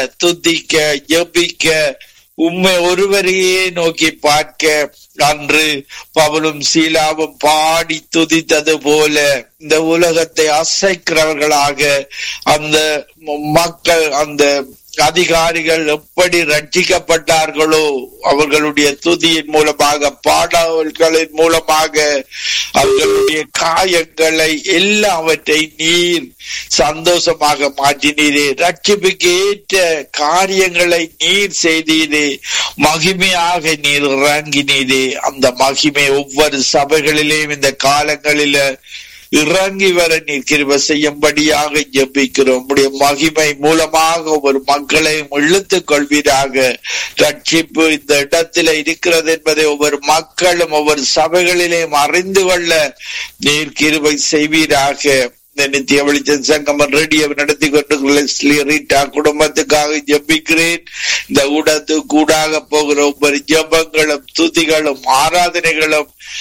துதிக்க ஜெபிக்க உண்மை ஒருவரையே நோக்கி பார்க்க அன்று பவலும் சீலாவும் பாடி துதித்தது போல இந்த உலகத்தை அசைக்கிறவர்களாக அந்த மக்கள் அந்த அதிகாரிகள் எப்படி ரட்சிக்கப்பட்டார்களோ அவர்களுடைய துதியின் மூலமாக பாடல்களின் மூலமாக அவர்களுடைய காயங்களை எல்லாவற்றை நீர் சந்தோஷமாக மாற்றினீரே ரட்சிப்புக்கு ஏற்ற காரியங்களை நீர் செய்தீரே மகிமையாக நீர் இறங்கினீரே அந்த மகிமை ஒவ்வொரு சபைகளிலேயும் இந்த காலங்களில இறங்கி வர நீர் கிருப செய்யும்படியாக ஜெபிக்கிறோம் உடைய மகிமை மூலமாக ஒரு மக்களையும் இழுத்துக் கொள்வீராக ரட்சிப்பு இந்த இடத்துல இருக்கிறது என்பதை ஒவ்வொரு மக்களும் ஒவ்வொரு சபைகளிலேயும் அறிந்து கொள்ள நீர் கிருபை செய்வீராக இந்த நித்திய வெளிச்சம் சங்கமம் ரேடியோ நடத்தி கொண்டு ரீட்டா குடும்பத்துக்காக ஜெபிக்கிறேன் இந்த ஊடத்து கூடாக போகிற ஒவ்வொரு ஜெபங்களும் துதிகளும் ஆராதனைகளும்